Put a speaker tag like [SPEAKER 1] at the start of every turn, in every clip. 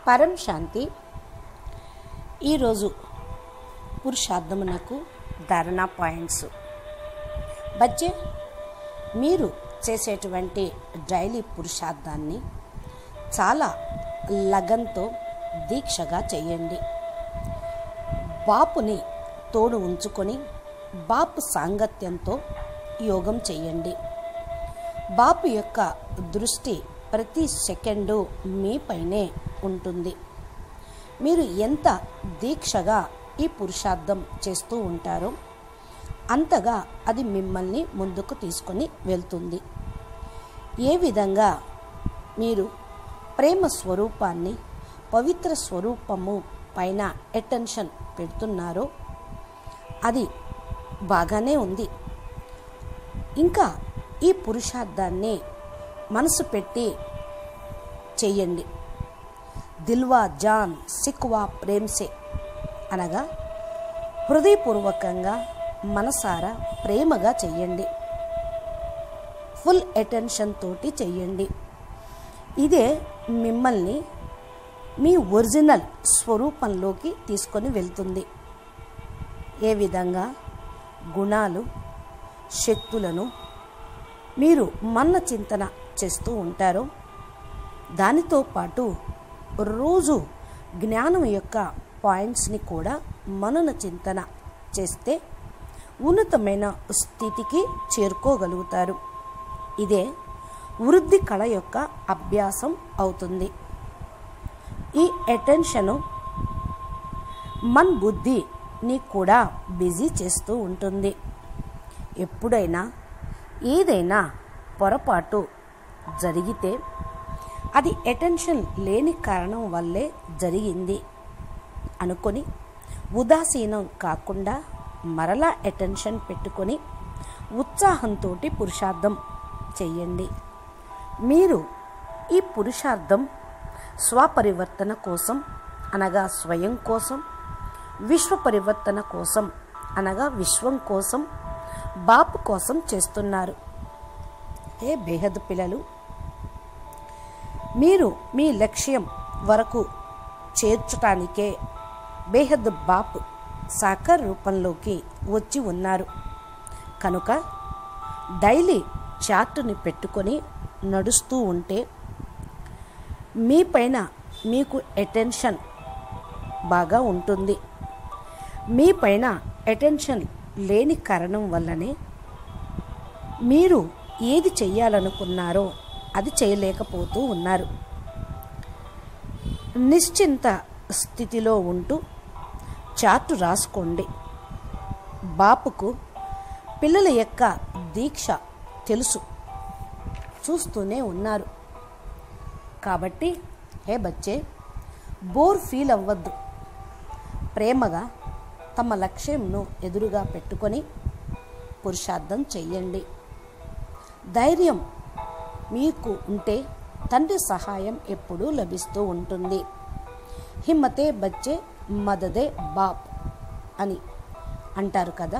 [SPEAKER 1] పరం శాంతి ఈరోజు పురుషార్థమునకు ధారణ పాయింట్స్ బచ్చే మీరు చేసేటువంటి డైలీ పురుషార్థాన్ని చాలా లగన్తో దీక్షగా చేయండి బాపుని తోడు ఉంచుకొని బాపు సాంగత్యంతో యోగం చేయండి బాపు యొక్క దృష్టి ప్రతి సెకండు మీపైనే ఉంటుంది మీరు ఎంత దీక్షగా ఈ పురుషార్థం చేస్తూ ఉంటారో అంతగా అది మిమ్మల్ని ముందుకు తీసుకొని వెళ్తుంది ఏ విధంగా మీరు ప్రేమ స్వరూపాన్ని పవిత్ర స్వరూపము పైన అటెన్షన్ పెడుతున్నారో అది బాగానే ఉంది ఇంకా ఈ పురుషార్థాన్ని మనసు పెట్టి చెయ్యండి దిల్వా జాన్ సిక్వా ప్రేమ్సే అనగా హృదయపూర్వకంగా మనసారా ప్రేమగా చెయ్యండి ఫుల్ అటెన్షన్ తోటి చెయ్యండి ఇదే మిమ్మల్ని మీ ఒరిజినల్ స్వరూపంలోకి తీసుకొని వెళ్తుంది ఏ విధంగా గుణాలు శక్తులను మీరు మన్న చింతన చేస్తూ ఉంటారో దానితో పాటు రోజు జ్ఞానం యొక్క పాయింట్స్ని కూడా మనన చింతన చేస్తే ఉన్నతమైన స్థితికి చేరుకోగలుగుతారు ఇదే వృద్ధి కళ యొక్క అభ్యాసం అవుతుంది ఈ అటెన్షను మన్ బుద్ధిని కూడా బిజీ చేస్తూ ఉంటుంది ఎప్పుడైనా ఏదైనా పొరపాటు జరిగితే అది అటెన్షన్ లేని కారణం వల్లే జరిగింది అనుకొని ఉదాసీనం కాకుండా మరలా అటెన్షన్ పెట్టుకొని ఉత్సాహంతో పురుషార్థం చెయ్యండి మీరు ఈ పురుషార్థం స్వపరివర్తన కోసం అనగా స్వయం కోసం విశ్వ పరివర్తన కోసం అనగా విశ్వం కోసం బాపు కోసం చేస్తున్నారు ఏ బేహద్ పిల్లలు మీరు మీ లక్ష్యం వరకు చేర్చటానికే బేహద్ బాప్ సాకర్ రూపంలోకి వచ్చి ఉన్నారు కనుక డైలీ చార్టుని పెట్టుకొని నడుస్తూ ఉంటే మీ పైన మీకు అటెన్షన్ బాగా ఉంటుంది మీ పైన అటెన్షన్ లేని కారణం వల్లనే మీరు ఏది చెయ్యాలనుకున్నారో అది చేయలేకపోతూ ఉన్నారు నిశ్చింత స్థితిలో ఉంటూ చార్టు రాసుకోండి బాపుకు పిల్లల యొక్క దీక్ష తెలుసు చూస్తూనే ఉన్నారు కాబట్టి హే బచ్చే బోర్ ఫీల్ అవ్వద్దు ప్రేమగా తమ లక్ష్యంను ఎదురుగా పెట్టుకొని పురుషార్థం చెయ్యండి ధైర్యం మీకు ఉంటే తండ్రి సహాయం ఎప్పుడూ లభిస్తూ ఉంటుంది హిమ్మతే బచ్చే మదదే బాప్ అని అంటారు కదా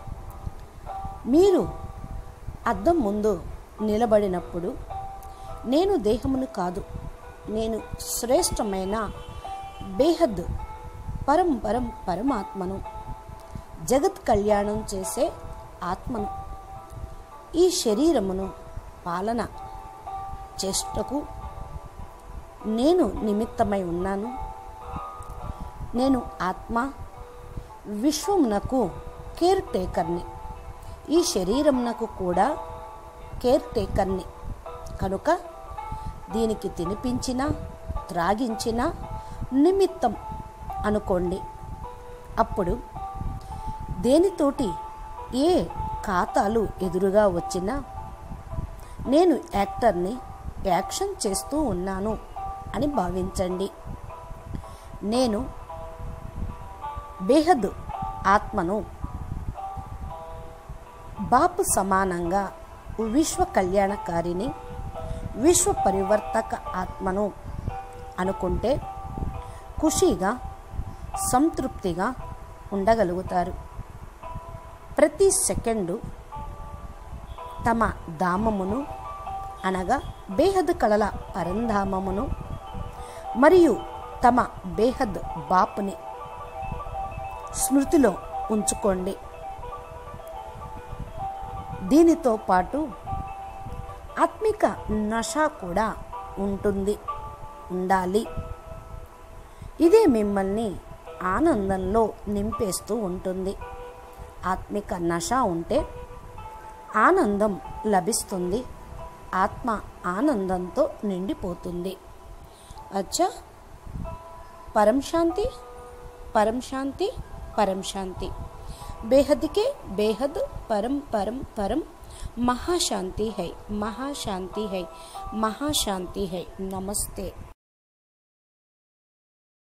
[SPEAKER 1] మీరు అద్దం ముందు నిలబడినప్పుడు నేను దేహమును కాదు నేను శ్రేష్టమైన బేహద్ పరం పరం పరమాత్మను జగత్ కళ్యాణం చేసే ఆత్మను ఈ శరీరమును పాలన చేష్టకు నేను నిమిత్తమై ఉన్నాను నేను ఆత్మ విశ్వమునకు కేర్ టేకర్ని ఈ శరీరమునకు కూడా కేర్ టేకర్ని కనుక దీనికి తినిపించిన త్రాగించిన నిమిత్తం అనుకోండి అప్పుడు దేనితోటి ఏ ఖాతాలు ఎదురుగా వచ్చినా నేను యాక్టర్ని యాక్షన్ చేస్తూ ఉన్నాను అని భావించండి నేను బేహద్ ఆత్మను బాపు సమానంగా విశ్వ కళ్యాణకారిని విశ్వ పరివర్తక ఆత్మను అనుకుంటే ఖుషీగా సంతృప్తిగా ఉండగలుగుతారు ప్రతి సెకండు తమ ధామమును అనగా బేహద్ కళల పరంధామమును మరియు తమ బేహద్ బాపుని స్మృతిలో ఉంచుకోండి దీనితో పాటు ఆత్మిక నష కూడా ఉంటుంది ఉండాలి ఇదే మిమ్మల్ని ఆనందంలో నింపేస్తూ ఉంటుంది ఆత్మిక నష ఉంటే ఆనందం లభిస్తుంది ఆత్మ ఆనందంతో నిండిపోతుంది అచ్చా పరం శాంతి పరం శాంతి పరం శాంతి बेहद के बेहद परम परम परम महाशांति है महाशांति है महाशांति है नमस्ते